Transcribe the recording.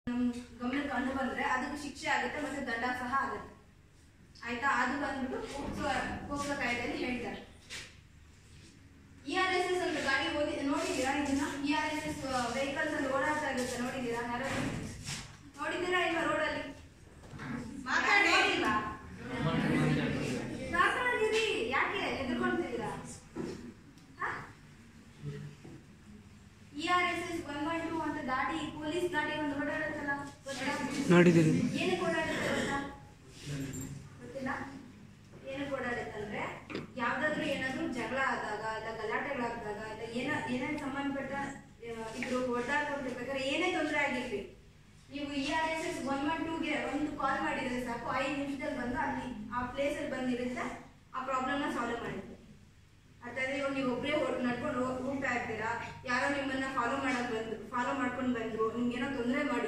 ನಮ್ ಗಮನಕ್ಕೆ ಕಂಡು ಬಂದ್ರೆ ಅದಕ್ಕೆ ಶಿಕ್ಷೆ ಆಗುತ್ತೆ ಮತ್ತೆ ದಂಡ ಸಹ ಆಗುತ್ತೆ ಆಯ್ತಾ ಅದು ಬಂದ್ಬಿಟ್ಟು ಪೋಕ್ಸೋ ಪೋಕ್ಸೋ ಕಾಯ್ದೆಯಲ್ಲಿ ಹೇಳ್ತಾರೆ ಇ ಆರ್ ಎಸ್ ಎಸ್ ಅಂತ ಗಾಡಿ ಓದಿ ನೋಡಿದ್ದೀರಾ ಇದನ್ನ E R S S vehicles ಅಲ್ಲಿ ಓಡಾಡ್ತಾ ಇರುತ್ತೆ ನೋಡಿದ್ದೀರಾ ಯಾರು ನೋಡಿದ್ದೀರಾ ಇಲ್ವಾ ರೋಡಲ್ಲಿ ಮಾತಾಡಿ ನೋಡಿಲ್ವಾ ಮಾತಾಡಿರಿ ಯಾಕೆ ಹೆದರ್ಕೊಂತಿದ್ದೀರಾ E R S S one one two ಅಂತ ದಾಟಿ ಪೊಲೀಸ್ ಗಾಡಿ ಒಂದು ಓಡಾಡುತ್ತಲ್ಲ ಗೊತ್ತಾ ನೋಡಿದ್ದೀರಿ ಏನಕ್ಕೆ ಓಡಾಡುತ್ತೆ ಗೊತ್ತಾ ಗೊತ್ತಿಲ್ಲ ಏನಕ್ಕೆ ಓಡಾಡುತ್ತಂದ್ರೆ ಯಾವ್ದಾದ್ರು ಏನಾದ್ರು ಜಗಳ ಆದಾಗ ಇಲ್ಲ ಗಲಾಟೆಗಳಾದಾಗ ಇಲ್ಲ ಏನ ಏನೇನು ಸಂಬಂಧಪಟ್ಟ ಆ, ಇದ್ರು ಹೊಡೆದಾಡ್ಕೊಂಡಿರ್ಬೇಕಾದ್ರೆ ಏನೇ ತೊಂದರೆ ಆಗಿರ್ಲಿ ನೀವು E R S S one one ಟೂಗೆ ಒಂದು ಕಾಲ್ ಮಾಡಿದ್ರೆ ಸಾಕು ಐದು ನಿಮಿಷದಲ್ಲಿ ಬಂದು ಅಲ್ಲಿ ಆ ಪ್ಲೇಸಲ್ಲಿ ಬಂದಿರುತ್ತೆ ಆ ಪ್ರಾಬ್ಲಮ್ನ ಸಾಲ್ವ್ ಮಾಡುತ್ತೆ ಅರ್ಥಾದ್ರೆ ಇವಾಗ ನೀವು ಒಬ್ಬರೇ ನಡ್ಕೊಂಡು ಹೋಗ್- ಹೋಗ್ತಾ ಇರ್ತೀರಾ ಯಾರೋ ನಿಮ್ಮನ್ನ ಫಾಲೋ ಮಾಡಕ್ ಬಂದ್ರು ಫಾಲೋ ಮಾಡ್ಕೊಂಡು ಬಂದ್ರು ನಿಮ್ಗೆ ಏನೋ ತೊಂದರೆ ಮಾಡಿ